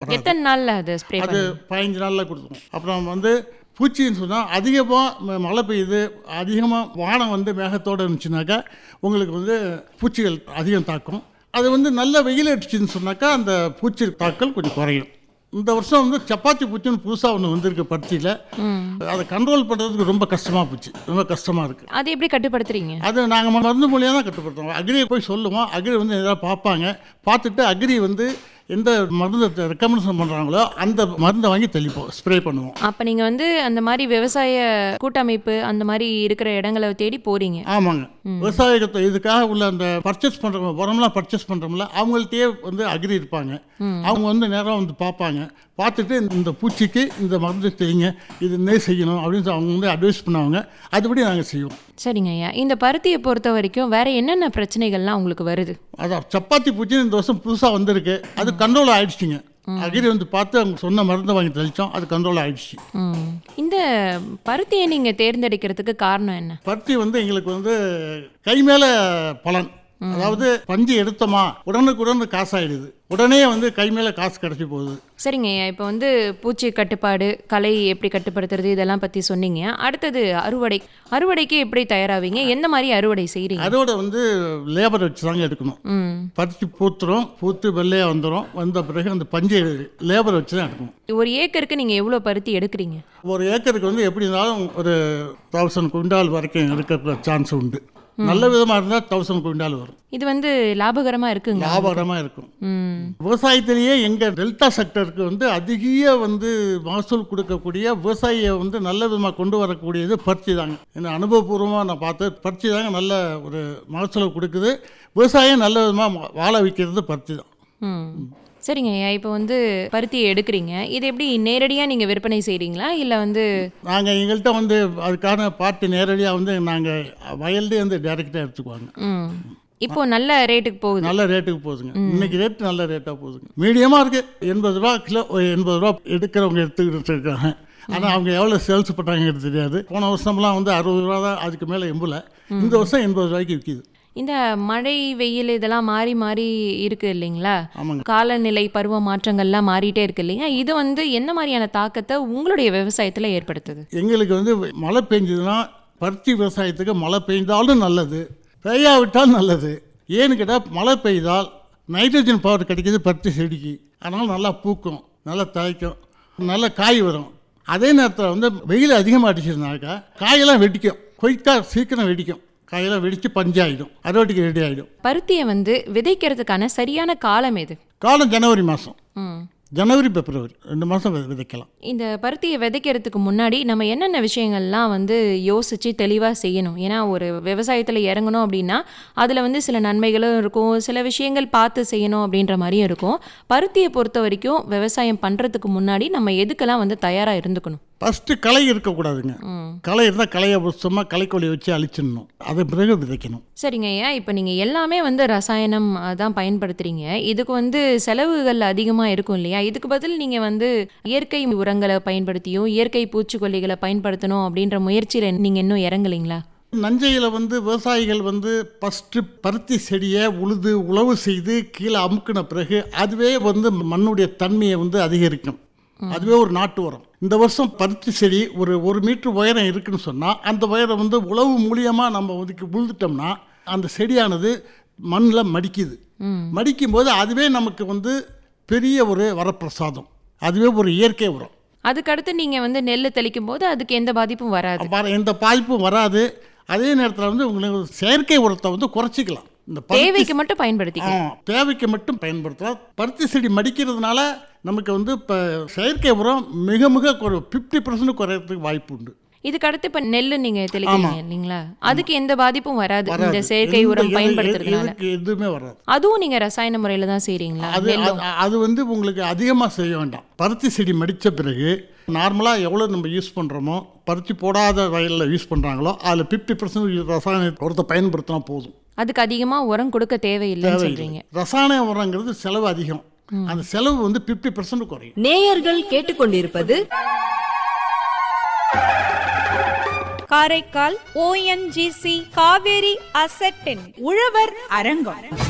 வராது எத்தனை நாள்ல அது ஸ்ப்ரே அது பதினஞ்சு நாளில் கொடுத்துரும் அப்புறம் வந்து பூச்சின்னு சொன்னால் அதிகமாக மழை பெய்யுது அதிகமாக வானம் வந்து மேகத்தோடு இருந்துச்சுனாக்கா உங்களுக்கு வந்து பூச்சிகள் அதிகம் தாக்கும் அது வந்து நல்ல வெயில் அடிச்சுன்னு சொன்னாக்கா அந்த பூச்சி தாக்கல் கொஞ்சம் குறையும் இந்த வருஷம் வந்து சப்பாத்தி பூச்சின்னு புதுசாக ஒன்று வந்திருக்கு பருத்தியில் அதை கண்ட்ரோல் பண்ணுறதுக்கு ரொம்ப கஷ்டமாக போச்சு ரொம்ப கஷ்டமாக இருக்குது அது எப்படி கட்டுப்படுத்துறீங்க அது நாங்கள் மருந்து மூலியம் தான் கட்டுப்படுத்துவோம் அக்ரியை போய் சொல்லுவோம் அக்ரி வந்து எதாவது பார்ப்பாங்க பார்த்துட்டு அக்ரி வந்து எந்த மருந்து ரெக்கமெண்டேஷன் பண்ணுறாங்களோ அந்த மருந்தை வாங்கி தெளிப்போம் ஸ்ப்ரே பண்ணுவோம் அப்ப நீங்க வந்து அந்த மாதிரி விவசாய கூட்டமைப்பு அந்த மாதிரி இருக்கிற இடங்களை தேடி போறீங்க ஆமாங்க விவசாயத்தை இதுக்காக உள்ள அந்த பர்ச்சேஸ் பண்ணுறவங்க உரம்லாம் பர்ச்சேஸ் பண்ணுறோம்ல அவங்கள்ட்டயே வந்து அக்ரி இருப்பாங்க அவங்க வந்து நேரம் வந்து பார்ப்பாங்க பார்த்துட்டு இந்த- இந்த பூச்சிக்கு இந்த மருந்து செய்யுங்க இது என்ன செய்யணும் அப்படின்னு சொல்லி அவங்க வந்து அட்வைஸ் பண்ணுவாங்க அதுபடி நாங்கள் செய்வோம் சரிங்க ஐயா இந்த பருத்தியை பொறுத்த வரைக்கும் வேற என்னென்ன பிரச்சனைகள்லாம் உங்களுக்கு வருது அதான் சப்பாத்தி பூச்சி இந்த வருஷம் புதுசாக வந்திருக்கு அது கண்ட்ரோல் ஆயிடுச்சுங்க அகிரி வந்து பார்த்து அவங்க சொன்ன மருந்தை வாங்கி தெளித்தோம் அது கண்ட்ரோல் ஆயிடுச்சு ம். இந்த பருத்தியை நீங்க தேர்ந்தெடுக்கிறதுக்கு காரணம் என்ன பருத்தி வந்து எங்களுக்கு வந்து கை மேலே பலன் அதாவது பஞ்சு எடுத்தோமா உடனுக்குடன் காசாயிடுது உடனே வந்து கை மேலே காசு கிடச்சி போகுது சரிங்க ஐயா இப்போ வந்து பூச்சி கட்டுப்பாடு களை எப்படி கட்டுப்படுத்துறது இதெல்லாம் பற்றி சொன்னீங்க அடுத்தது அறுவடை அறுவடைக்கு எப்படி தயாராவீங்க எந்த மாதிரி அறுவடை செய்கிறீங்க அதோட வந்து லேபர் வச்சு தாங்க எடுக்கணும் ம் பருத்தி பூத்துரும் பூத்து வெள்ளையாக வந்துடும் வந்த பிறகு அந்த பஞ்சு லேபர் வச்சு தான் எடுக்கணும் ஒரு ஏக்கருக்கு நீங்கள் எவ்வளோ பருத்தி எடுக்கிறீங்க ஒரு ஏக்கருக்கு வந்து எப்படி இருந்தாலும் ஒரு தௌசண்ட் குவிண்டால் வரைக்கும் எடுக்கிற சான்ஸ் உண்டு நல்ல விதமாக இருந்தால் தௌசண்ட் குவிண்டால் வரும் இது வந்து லாபகரமாக இருக்குங்க லாபகரமாக இருக்கும் ம் விவசாயத்திலேயே எங்கள் டெல்டா செக்டருக்கு வந்து அதிக வந்து மகசூல் கொடுக்கக்கூடிய விவசாயியை வந்து நல்ல விதமாக கொண்டு வரக்கூடியது பருத்தி தாங்க என்ன அனுபவபூர்வமாக நான் பார்த்து பருத்தி தாங்க நல்ல ஒரு மகசூலை கொடுக்குது விவசாயம் நல்ல விதமாக வாழ வைக்கிறது பருத்தி தான் ம் சரிங்க ஐயா இப்போ வந்து பருத்தியை எடுக்கிறீங்க இது எப்படி நேரடியாக நீங்கள் விற்பனை செய்கிறீங்களா இல்லை வந்து நாங்கள் எங்கள்கிட்ட வந்து அதுக்கான பார்ட்டி நேரடியாக வந்து நாங்கள் வயல்லே வந்து டைரெக்டாக எடுத்துக்குவாங்க ம் இப்போ நல்ல ரேட்டுக்கு போகுது நல்ல ரேட்டுக்கு போகுதுங்க இன்னைக்கு ரேட் நல்ல ரேட்டாக போகுதுங்க மீடியமாக இருக்குது எண்பது ரூபா கிலோ ஒரு எண்பது ரூபா எடுக்கிறவங்க எடுத்துக்கிட்டு இருக்காங்க ஆனால் அவங்க எவ்வளோ சேல்ஸ் பண்ணுறாங்கிறது தெரியாது போன வருஷம்லாம் வந்து அறுபது ரூபா தான் அதுக்கு மேலே எம்புல இந்த வருஷம் எண்பது ரூபாய்க்கு விற்கிது இந்த மழை வெயில் இதெல்லாம் மாறி மாறி இருக்கு இல்லைங்களா ஆமாங்க காலநிலை பருவ மாற்றங்கள்லாம் மாறிட்டே இருக்கு இல்லைங்க இது வந்து என்ன மாதிரியான தாக்கத்தை உங்களுடைய விவசாயத்தில் ஏற்படுத்துது எங்களுக்கு வந்து மழை பெஞ்சதுன்னா பருத்தி விவசாயத்துக்கு மழை பெய்தாலும் நல்லது பெய்யாவிட்டால் நல்லது ஏன்னு கேட்டால் மழை பெய்தால் நைட்ரஜன் பவர் கிடைக்கிது பருத்தி செடிக்கு அதனால் நல்லா பூக்கும் நல்லா தழைக்கும் நல்ல காய் வரும் அதே நேரத்தில் வந்து வெயில் அதிகமாக அடிச்சிருந்தாக்கா காயெல்லாம் வெடிக்கும் குயிக்காக சீக்கிரம் வெடிக்கும் காயெல்லாம் வெடித்து பஞ்சாயிடும் அறுவடைக்கு ரெடி ஆகிடும் பருத்தியை வந்து விதைக்கிறதுக்கான சரியான காலம் எது காலம் ஜனவரி மாதம் ம் ஜனவரி பிப்ரவரி ரெண்டு மாதம் விதைக்கலாம் இந்த பருத்தியை விதைக்கிறதுக்கு முன்னாடி நம்ம என்னென்ன விஷயங்கள்லாம் வந்து யோசித்து தெளிவாக செய்யணும் ஏன்னா ஒரு விவசாயத்தில் இறங்கணும் அப்படின்னா அதில் வந்து சில நன்மைகளும் இருக்கும் சில விஷயங்கள் பார்த்து செய்யணும் அப்படின்ற மாதிரியும் இருக்கும் பருத்தியை பொறுத்த வரைக்கும் விவசாயம் பண்ணுறதுக்கு முன்னாடி நம்ம எதுக்கெல்லாம் வந்து தயாராக இருந்துக்கணும் ஃபஸ்ட்டு களை இருக்கக்கூடாதுங்க ம் களை இருந்தால் களையை சும்மா களைக்கொல்லியை வச்சு அழிச்சிடணும் அது பிறகு விதைக்கணும் சரிங்க ஐயா இப்போ நீங்கள் எல்லாமே வந்து ரசாயனம் தான் பயன்படுத்துகிறீங்க இதுக்கு வந்து செலவுகள் அதிகமாக இருக்கும் இல்லையா இதுக்கு பதில் நீங்கள் வந்து இயற்கை உரங்களை பயன்படுத்தியும் இயற்கை பூச்சிக்கொல்லிகளை பயன்படுத்தணும் அப்படின்ற முயற்சியில் நீங்கள் இன்னும் இறங்கலைங்களா நஞ்சையில் வந்து விவசாயிகள் வந்து ஃபஸ்ட்டு பருத்தி செடியை உழுது உழவு செய்து கீழே அமுக்கின பிறகு அதுவே வந்து மண்ணுடைய தன்மையை வந்து அதிகரிக்கும் அதுவே ஒரு நாட்டு உரம் இந்த வருஷம் பருத்தி செடி ஒரு ஒரு மீட்டர் உயரம் இருக்குன்னு சொன்னால் அந்த உயரம் வந்து உழவு மூலியமாக நம்ம ஒதுக்கி உழுதுட்டோம்னா அந்த செடியானது மண்ணில் மடிக்குது மடிக்கும் போது அதுவே நமக்கு வந்து பெரிய ஒரு வரப்பிரசாதம் அதுவே ஒரு இயற்கை உரம் அதுக்கடுத்து நீங்கள் வந்து நெல் தெளிக்கும் போது அதுக்கு எந்த பாதிப்பும் வராது வர எந்த பாதிப்பும் வராது அதே நேரத்தில் வந்து உங்களுக்கு செயற்கை உரத்தை வந்து குறைச்சிக்கலாம் இந்த பருத்தி தேவைக்கு மட்டும் பயன்படுத்திக்க ஆ, தேவைக்கு மட்டும் பயன்படுத்தலாம் பருத்தி செடி மடிக்கிறதுனால நமக்கு வந்து இப்போ செயற்கை உரம் மிக மிக குறை ஃபிஃப்டி பர்சன்ட் குறையறதுக்கு வாய்ப்பு உண்டு இதுக்கு அடுத்து இப்போ நெல் நீங்கள் தெளிக்கிறீங்க இல்லைங்களா அதுக்கு எந்த பாதிப்பும் வராது இந்த வராது. செயற்கை எந்த- உரம் எது- பயன்படுத்துறதுனால எதுக்கு எதுவுமே வராது அதுவும் நீங்கள் ரசாயன முறையில் தான் செய்கிறீங்களா அது அது- அது வந்து உங்களுக்கு அதிகமாக செய்ய வேண்டாம் பருத்தி செடி மடித்த பிறகு நார்மலாக எவ்வளோ நம்ம யூஸ் பண்ணுறோமோ பருத்தி போடாத வயலில் யூஸ் பண்ணுறாங்களோ அதில் ஃபிஃப்டி பர்சன்ட் ரசாயன உரத்தை பயன்படுத்தினா போதும் அதுக்கு அதிகமாக உரம் கொடுக்க தேவையில்லைன்னு சொல்கிறீங்க ரசாயன உரங்கிறது செலவு அதிகம் அந்த செலவு வந்து ஃபிஃப்டி பர்சன்ட் குறையும் நேயர்கள் கேட்டுக்கொண்டிருப்பது காரைக்கால் ஓஎன்ஜிசி காவேரி அசட்டின் உழவர் அரங்கம்